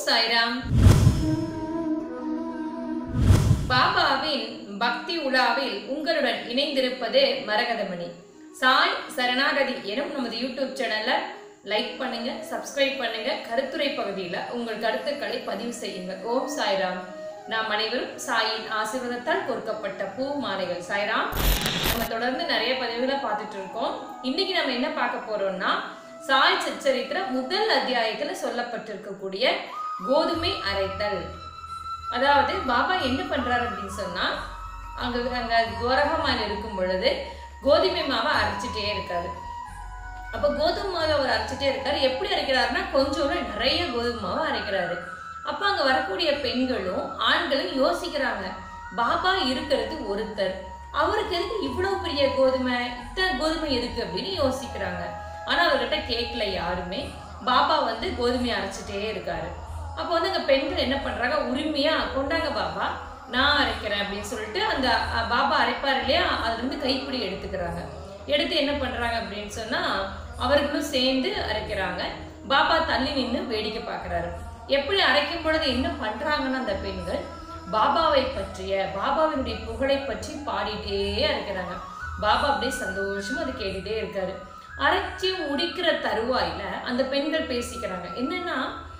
சாய்ராம் பாபாவின் பக்தி உலாவில் உங்களுடன் இணைந்திருப்பது மரகதமணி சாய் சரணாகதி எனும் நமது யூடியூப் சேனல்ல லைக் பண்ணுங்க சப்ஸ்கிரைப் பண்ணுங்க கருத்துரை பகுதியில் உங்கள் கருத்துக்களை பதிவு செய்யுங்க ஓம் சாய்ராம் நாம் அனைவரும் சாயின் ஆசீர்வாதத்தால் கொடுக்கப்பட்ட பூ மாலைகள் சாய்ராம் நம்ம தொடர்ந்து நிறைய பதிவுகளை பார்த்துட்டு இருக்கோம் இன்னைக்கு நம்ம என்ன பார்க்க போறோம்னா சாய் சச்சரித்திர முதல் அத்தியாயத்துல சொல்லப்பட்டிருக்கக்கூடிய கோதுமை அரைத்தல் அதாவது பாபா என்ன பண்றாரு அப்படின்னு சொன்னா அங்க அங்க துவரகமான இருக்கும் பொழுது கோதுமை மாவை அரைச்சிட்டே இருக்காரு அப்ப கோதுமை மாவை அவர் அரைச்சிட்டே இருக்காரு எப்படி அரைக்கிறாருன்னா கொஞ்சம் நிறைய கோதுமை மாவை அரைக்கிறாரு அப்ப அங்க வரக்கூடிய பெண்களும் ஆண்களும் யோசிக்கிறாங்க பாபா இருக்கிறது ஒருத்தர் அவருக்கு எதுக்கு இவ்வளவு பெரிய கோதுமை இத்தனை கோதுமை எதுக்கு அப்படின்னு யோசிக்கிறாங்க ஆனா அவர்கிட்ட கேட்கல யாருமே பாபா வந்து கோதுமையை அரைச்சிட்டே இருக்காரு அப்போ வந்து அங்க பெண்கள் என்ன பண்றாங்க உரிமையா கொண்டாங்க பாபா நான் அரைக்கிறேன் அப்படின்னு சொல்லிட்டு அந்த அஹ், பாபா அரைப்பார் இல்லையா அதுல இருந்து கைப்பிடி எடுத்துக்கிறாங்க எடுத்து என்ன பண்றாங்க அப்படின்னு சொன்னா அவர்களும் சேர்ந்து அரைக்கிறாங்க பாபா தள்ளி நின்று வேடிக்கை பார்க்கறாரு எப்படி அரைக்கும் பொழுது என்ன பண்றாங்கன்னா அந்த பெண்கள் பாபாவை பற்றிய பாபாவினுடைய புகழை பற்றி பாடிட்டே அரைக்கிறாங்க பாபா அப்படியே சந்தோஷமா அது கேட்டுட்டே இருக்காரு அரைச்சி முடிக்கிற தருவாயில அந்த பெண்கள் பேசிக்கிறாங்க என்னன்னா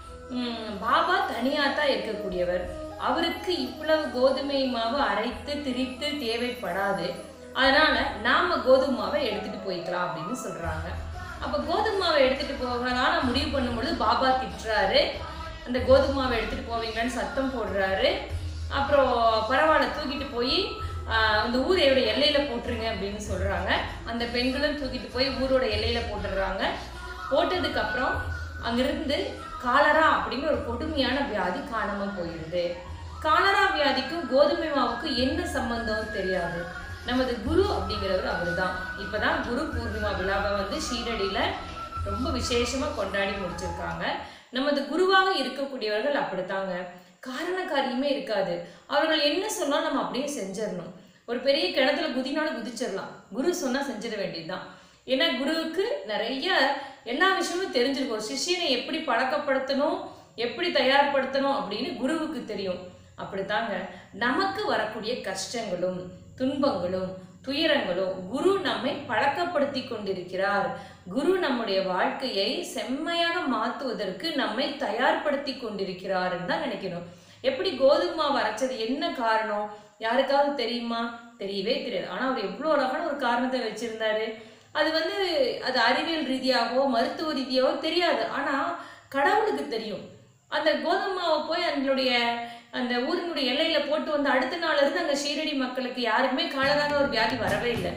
ம், பாபா தனியா தான் இருக்கக்கூடியவர் அவருக்கு இவ்வளவு கோதுமை மாவு அரைத்து திரித்து தேவைப்படாது அதனால நாம கோதுமை மாவை எடுத்துட்டு போய்க்கலாம் அப்படின்னு சொல்றாங்க அப்ப கோதுமை மாவை எடுத்துட்டு போகலாம் முடிவு பண்ணும்பொழுது பாபா திட்டுறாரு அந்த கோதுமை மாவை எடுத்துட்டு போவீங்கன்னு சத்தம் போடுறாரு அப்புறம் பரவாயில்ல தூக்கிட்டு போய் அந்த ஊரோட எல்லையில போட்டுருங்க அப்படின்னு சொல்றாங்க அந்த பெண்களும் தூக்கிட்டு போய் ஊரோட எல்லையில போட்டுடுறாங்க போட்டதுக்கு அப்புறம் அங்கிருந்து காலரா அப்படின்னு ஒரு கொடுமையான வியாதி காணாம போயிடுது காலரா வியாதிக்கும் கோதுமை மாவுக்கும் என்ன சம்பந்தம் தெரியாது நமது குரு அப்படிங்கிறவர் அவர்தான் இப்பதான் குரு பூர்ணிமா விழாவை வந்து ஷீரடியில ரொம்ப விசேஷமா கொண்டாடி முடிச்சிருக்காங்க நமது குருவாக இருக்கக்கூடியவர்கள் அப்படித்தாங்க காரண காரியமே இருக்காது அவர்கள் என்ன சொன்னாலும் நம்ம அப்படியே செஞ்சிடணும் ஒரு பெரிய கிணத்துல குதினாலும் குதிச்சிடலாம் குரு சொன்னா செஞ்சிட வேண்டியதுதான் ஏன்னா குருவுக்கு நிறைய எல்லா விஷயமும் தெரிஞ்சிருக்கும் ஒரு சிஷியனை எப்படி பழக்கப்படுத்தணும் எப்படி தயார்படுத்தணும் அப்படின்னு குருவுக்கு தெரியும் அப்படித்தாங்க நமக்கு வரக்கூடிய கஷ்டங்களும் துன்பங்களும் துயரங்களும் குரு நம்மை பழக்கப்படுத்தி கொண்டிருக்கிறார் குரு நம்முடைய வாழ்க்கையை செம்மையாக மாற்றுவதற்கு நம்மை தயார்படுத்தி கொண்டிருக்கிறாருன்னு தான் நினைக்கணும் எப்படி கோதுமை மாவு அரைச்சது என்ன காரணம் யாருக்காவது தெரியுமா தெரியவே தெரியாது ஆனா அவர் எவ்வளோ அழகான ஒரு காரணத்தை வச்சிருந்தாரு அது வந்து அது அறிவியல் ரீதியாகவோ மருத்துவ ரீதியாகவோ தெரியாது ஆனா கடவுளுக்கு தெரியும் அந்த கோதுமை மாவை போய் அதனுடைய அந்த ஊரினுடைய எல்லையில போட்டு வந்து அடுத்த நாள்ல இருந்து அங்க ஷீரடி மக்களுக்கு யாருக்குமே காலரான ஒரு வியாதி வரவே இல்லை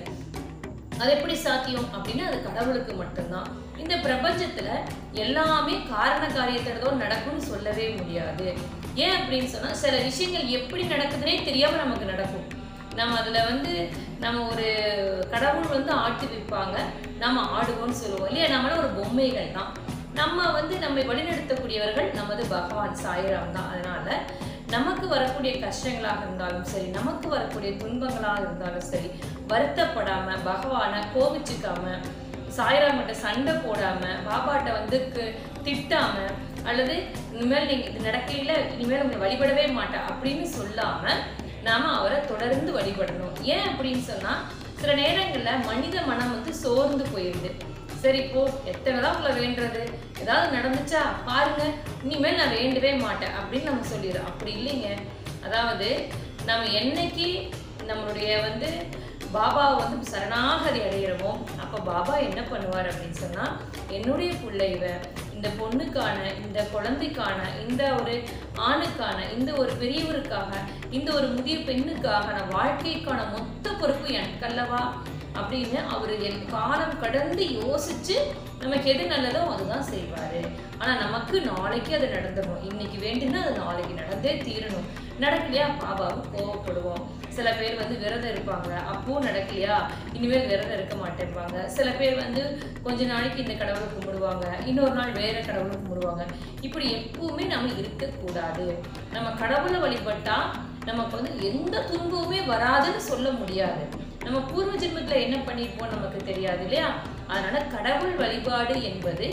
அது எப்படி சாத்தியம் அப்படின்னு அது கடவுளுக்கு மட்டும்தான் இந்த பிரபஞ்சத்துல எல்லாமே காரண காரியத்தோட நடக்கும்னு சொல்லவே முடியாது ஏன் அப்படின்னு சொன்னா சில விஷயங்கள் எப்படி நடக்குதுன்னே தெரியாம நமக்கு நடக்கும் நம்ம அதுல வந்து நம்ம ஒரு கடவுள் வந்து ஆட்டி வைப்பாங்க நம்ம ஆடுவோம்னு சொல்லுவோம் இல்லையா நம்மளாம் ஒரு பொம்மைகள் தான் நம்ம வந்து நம்மை வழிநடத்தக்கூடியவர்கள் நமது பகவான் சாயிராம் தான் அதனால நமக்கு வரக்கூடிய கஷ்டங்களாக இருந்தாலும் சரி நமக்கு வரக்கூடிய துன்பங்களாக இருந்தாலும் சரி வருத்தப்படாம பகவானை கோபிச்சுக்காம சாய்ராமிட்ட சண்டை போடாம பாபாட்ட வந்து கு- திட்டாம அல்லது இனிமேல் நீங்க இது நடக்கையில இனிமேல் உங்களை வழிபடவே மாட்டேன் அப்படின்னு சொல்லாம நாம அவரை தொடர்ந்து வழிபடணும் ஏன் அப்படின்னு சொன்னா சில நேரங்கள்ல மனித மனம் வந்து சோர்ந்து போயிருது சரி போ எத்தனை தான் உங்களை வேண்டுறது ஏதாவது நடந்துச்சா பாருங்க இனிமேல் நான் வேண்டவே மாட்டேன் அப்படின்னு நம்ம சொல்லிடுறோம் அப்படி இல்லைங்க அதாவது நம்ம என்னைக்கு நம்மளுடைய வந்து பாபாவை வந்து சரணாகதி அடையிறோமோ அப்போ பாபா என்ன பண்ணுவார் அப்படின்னு சொன்னா என்னுடைய பிள்ளை இவ இந்த பொண்ணுக்கான இந்த குழந்தைக்கான இந்த ஒரு ஆணுக்கான இந்த ஒரு பெரியவருக்காக இந்த ஒரு முதிய பெண்ணுக்காக நான் வாழ்க்கைக்கான மொத்த பொறுப்பு எனக்கு அல்லவா அப்படின்னு அவர் என் காலம் கடந்து யோசிச்சு நமக்கு எது நல்லதோ அதுதான் செய்வாரு ஆனா நமக்கு நாளைக்கு அது நடந்துடும் இன்னைக்கு வேண்டும்னா அது நாளைக்கு நடந்தே தீரணும் நடக்கலையா பாபாவுக்கு கோவப்படுவோம் சில பேர் வந்து விரதம் இருப்பாங்க அப்பவும் நடக்கலையா இனிமேல் விரதம் இருக்க மாட்டேன்பாங்க சில பேர் வந்து கொஞ்ச நாளைக்கு இந்த கடவுளை கும்பிடுவாங்க இன்னொரு நாள் வேற கடவுளை கும்பிடுவாங்க இப்படி எப்பவுமே நம்ம இருக்கக்கூடாது நம்ம கடவுளை வழிபட்டா நமக்கு வந்து எந்த துன்பமுமே வராதுன்னு சொல்ல முடியாது நம்ம பூர்வ ஜென்மத்துல என்ன பண்ணியிருப்போம் நமக்கு தெரியாது இல்லையா அதனால கடவுள் வழிபாடு என்பது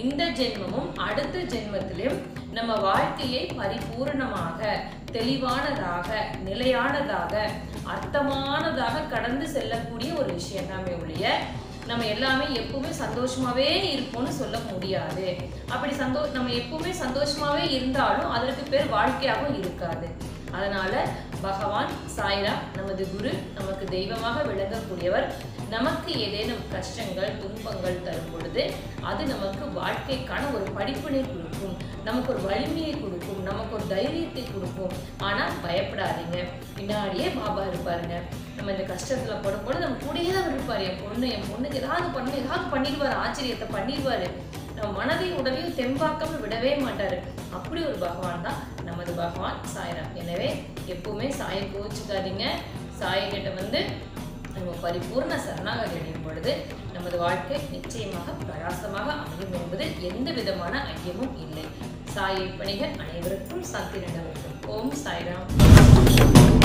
இந்த ஜென்மமும் அடுத்த ஜென்மத்திலும் நம்ம வாழ்க்கையை பரிபூரணமாக தெளிவானதாக நிலையானதாக அர்த்தமானதாக கடந்து செல்லக்கூடிய ஒரு விஷயம் தாமே ஒழிய நம்ம எல்லாமே எப்பவுமே சந்தோஷமாவே இருப்போம்னு சொல்ல முடியாது அப்படி சந்தோ நம்ம எப்பவுமே சந்தோஷமாவே இருந்தாலும் அதற்கு பேர் வாழ்க்கையாகவும் இருக்காது அதனால பகவான் சாய்ராம் நமது குரு நமக்கு தெய்வமாக விளங்கக்கூடியவர் நமக்கு ஏதேனும் கஷ்டங்கள் துன்பங்கள் தரும் பொழுது அது நமக்கு வாழ்க்கைக்கான ஒரு படிப்பினை கொடுக்கும் நமக்கு ஒரு வலிமையை கொடுக்கும் நமக்கு ஒரு தைரியத்தை கொடுக்கும் ஆனா பயப்படாதீங்க பின்னாடியே பாபா இருப்பாருங்க நம்ம இந்த கஷ்டத்துல படும்போது நம்ம கூடயே தான் இருப்பாரு என் பொண்ணு என் பொண்ணுக்கு ஏதாவது பண்ணணும் ஏதாவது பண்ணிடுவாரு ஆச்சரியத்தை பண்ணிடுவாரு நம்ம மனதை உடலையும் தெம்பாக்காம விடவே மாட்டாரு அப்படி ஒரு பகவான் தான் நமது பகவான் சாய்ராம் எனவே எப்பவுமே சாயை கோச்சுக்காதீங்க சாயகிட்ட வந்து நம்ம பரிபூர்ண சரணாகதி அடையும் பொழுது நமது வாழ்க்கை நிச்சயமாக பிரகாசமாக அமையும் என்பதில் எந்த விதமான ஐயமும் இல்லை சாயை பணிகள் அனைவருக்கும் சாந்தி நடவடிக்கும் ஓம் சாய்ராம்